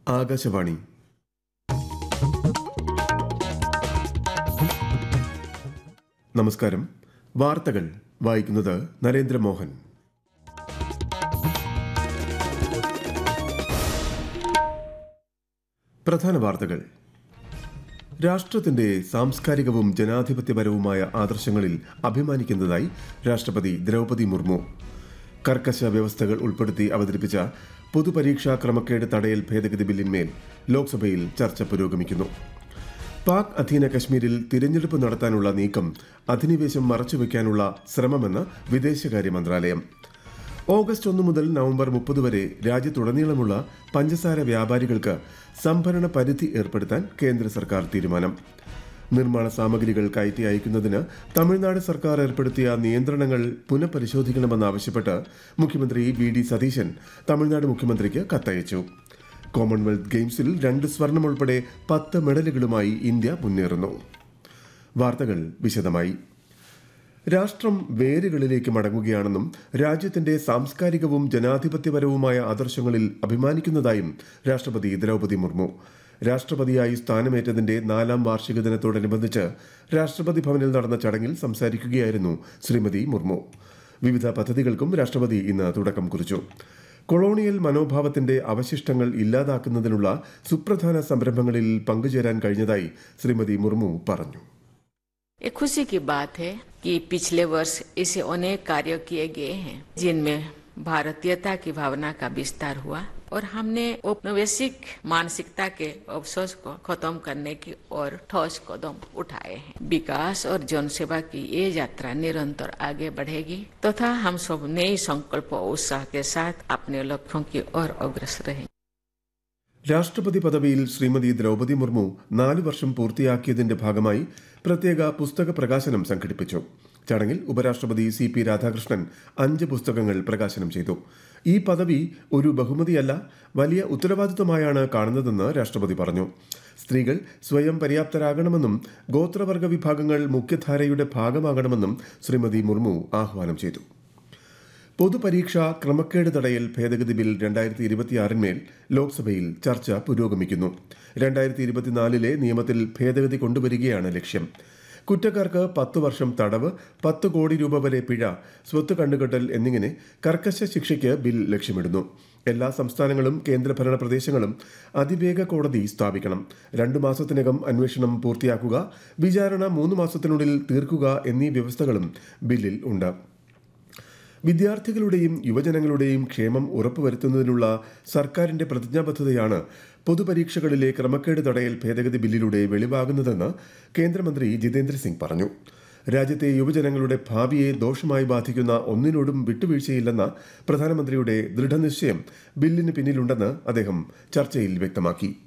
ആകാശവാണി നമസ്കാരം വാർത്തകൾ വായിക്കുന്നത് നരേന്ദ്രമോഹൻ പ്രധാന വാർത്തകൾ രാഷ്ട്രത്തിന്റെ സാംസ്കാരികവും ജനാധിപത്യപരവുമായ ആദർശങ്ങളിൽ അഭിമാനിക്കുന്നതായി രാഷ്ട്രപതി ദ്രൗപദി മുർമു കർക്കശ വ്യവസ്ഥകൾ ഉൾപ്പെടുത്തി അവതരിപ്പിച്ച പൊതുപരീക്ഷാ ക്രമക്കേട് തടയൽ ഭേദഗതി ബില്ലിന്മേൽ ലോക്സഭയിൽ ചർച്ച പുരോഗമിക്കുന്നു പാക് അധീന കശ്മീരിൽ തിരഞ്ഞെടുപ്പ് നടത്താനുള്ള നീക്കം അധിനിവേശം മറച്ചുവെക്കാനുള്ള ശ്രമമെന്ന് വിദേശകാര്യ മന്ത്രാലയം ഓഗസ്റ്റ് ഒന്ന് മുതൽ നവംബർ മുപ്പത് വരെ രാജ്യത്തുടനീളമുള്ള പഞ്ചസാര വ്യാപാരികൾക്ക് സംഭരണ പരിധി ഏർപ്പെടുത്താൻ കേന്ദ്ര സർക്കാർ തീരുമാനം നിർമ്മാണ സാമഗ്രികൾ കയറ്റി അയക്കുന്നതിന് തമിഴ്നാട് സർക്കാർ ഏർപ്പെടുത്തിയ നിയന്ത്രണങ്ങൾ പുനഃപരിശോധിക്കണമെന്നാവശ്യപ്പെട്ട് മുഖ്യമന്ത്രി വി ഡി സതീശൻ തമിഴ്നാട് മുഖ്യമന്ത്രിക്ക് കത്തയച്ചു കോമൺവെൽത്ത് ഗെയിംസിൽ രണ്ട് സ്വർണം ഉൾപ്പെടെ പത്ത് മെഡലുകളുമായി ഇന്ത്യ മുന്നേറുന്നു വാർത്തകൾ വിശദമായി രാഷ്ട്രം വേരുകളിലേക്ക് മടങ്ങുകയാണെന്നും രാജ്യത്തിന്റെ സാംസ്കാരികവും ജനാധിപത്യപരവുമായ ആദർശങ്ങളിൽ അഭിമാനിക്കുന്നതായും രാഷ്ട്രപതി ദ്രൗപദി മുർമു രാഷ്ട്രപതിയായി സ്ഥാനമേറ്റതിന്റെ നാലാം വാർഷിക ദിനത്തോടനുബന്ധിച്ച് രാഷ്ട്രപതി ഭവനിൽ നടന്ന ചടങ്ങിൽ സംസാരിക്കുകയായിരുന്നു ശ്രീമതി മുർമു വിവിധ പദ്ധതികൾക്കും രാഷ്ട്രപതി ഇന്ന് തുടക്കം കുറിച്ചു കൊളോണിയൽ മനോഭാവത്തിന്റെ അവശിഷ്ടങ്ങൾ ഇല്ലാതാക്കുന്നതിനുള്ള സുപ്രധാന സംരംഭങ്ങളിൽ പങ്കുചേരാൻ കഴിഞ്ഞതായി ശ്രീമതി മുർമു പറഞ്ഞു ये खुशी की बात है कि पिछले वर्ष ऐसे अनेक कार्य किए गए हैं जिनमें भारतीयता की भावना का विस्तार हुआ और हमने औपनिवेशिक मानसिकता के अवसोस को खत्म करने की ओर ठोस कदम उठाए हैं विकास और जनसेवा की ये यात्रा निरंतर आगे बढ़ेगी तथा हम सब नए संकल्प और उत्साह के साथ अपने लक्ष्यों की ओर अग्रसर रहेंगे രാഷ്ട്രപതി പദവിയിൽ ശ്രീമതി ദ്രൗപദി മുർമു നാല് വർഷം പൂർത്തിയാക്കിയതിന്റെ ഭാഗമായി പ്രത്യേക പുസ്തക പ്രകാശനം സംഘടിപ്പിച്ചു ചടങ്ങിൽ ഉപരാഷ്ട്രപതി സി പി രാധാകൃഷ്ണൻ അഞ്ച് പുസ്തകങ്ങൾ പ്രകാശനം ചെയ്തു ഈ പദവി ഒരു ബഹുമതിയല്ല വലിയ ഉത്തരവാദിത്വമായാണ് കാണുന്നതെന്ന് രാഷ്ട്രപതി പറഞ്ഞു സ്ത്രീകൾ സ്വയം പര്യാപ്തരാകണമെന്നും ഗോത്രവർഗ വിഭാഗങ്ങൾ മുഖ്യധാരയുടെ ഭാഗമാകണമെന്നും ശ്രീമതി മുർമു ആഹ്വാനം ചെയ്തു പൊതുപരീക്ഷാ ക്രമക്കേട് തടയൽ ഭേദഗതി ബിൽ രണ്ടായിരത്തി ഇരുപത്തിയാറിന്മേൽ ലോക്സഭയിൽ ചർച്ച പുരോഗമിക്കുന്നു രണ്ടായിരത്തി ഇരുപത്തിനാലിലെ നിയമത്തിൽ ഭേദഗതി കൊണ്ടുവരികയാണ് ലക്ഷ്യം കുറ്റക്കാർക്ക് പത്ത് വർഷം തടവ് പത്ത് കോടി രൂപ വരെ പിഴ സ്വത്ത് കണ്ടുകെട്ടൽ എന്നിങ്ങനെ കർക്കശ ശിക്ഷയ്ക്ക് ബിൽ ലക്ഷ്യമിടുന്നു എല്ലാ സംസ്ഥാനങ്ങളും കേന്ദ്രഭരണ പ്രദേശങ്ങളും അതിവേഗ കോടതി സ്ഥാപിക്കണം രണ്ടു മാസത്തിനകം അന്വേഷണം പൂർത്തിയാക്കുക വിചാരണ മൂന്ന് മാസത്തിനുള്ളിൽ തീർക്കുക എന്നീ വ്യവസ്ഥകളും ബില്ലിൽ ഉണ്ട് വിദ്യാർത്ഥികളുടെയും യുവജനങ്ങളുടെയും ക്ഷേമം ഉറപ്പുവരുത്തുന്നതിനുള്ള സർക്കാരിന്റെ പ്രതിജ്ഞാബദ്ധതയാണ് പൊതുപരീക്ഷകളിലെ ക്രമക്കേട് തടയൽ ഭേദഗതി ബില്ലിലൂടെ വെളിവാകുന്നതെന്ന് കേന്ദ്രമന്ത്രി ജിതേന്ദ്ര സിംഗ് പറഞ്ഞു രാജ്യത്തെ യുവജനങ്ങളുടെ ഭാവിയെ ദോഷമായി ബാധിക്കുന്ന ഒന്നിനോടും വിട്ടുവീഴ്ചയില്ലെന്ന പ്രധാനമന്ത്രിയുടെ ദൃഢനിശ്ചയം ബില്ലിന് പിന്നിലുണ്ടെന്ന് അദ്ദേഹം ചർച്ചയിൽ വ്യക്തമാക്കി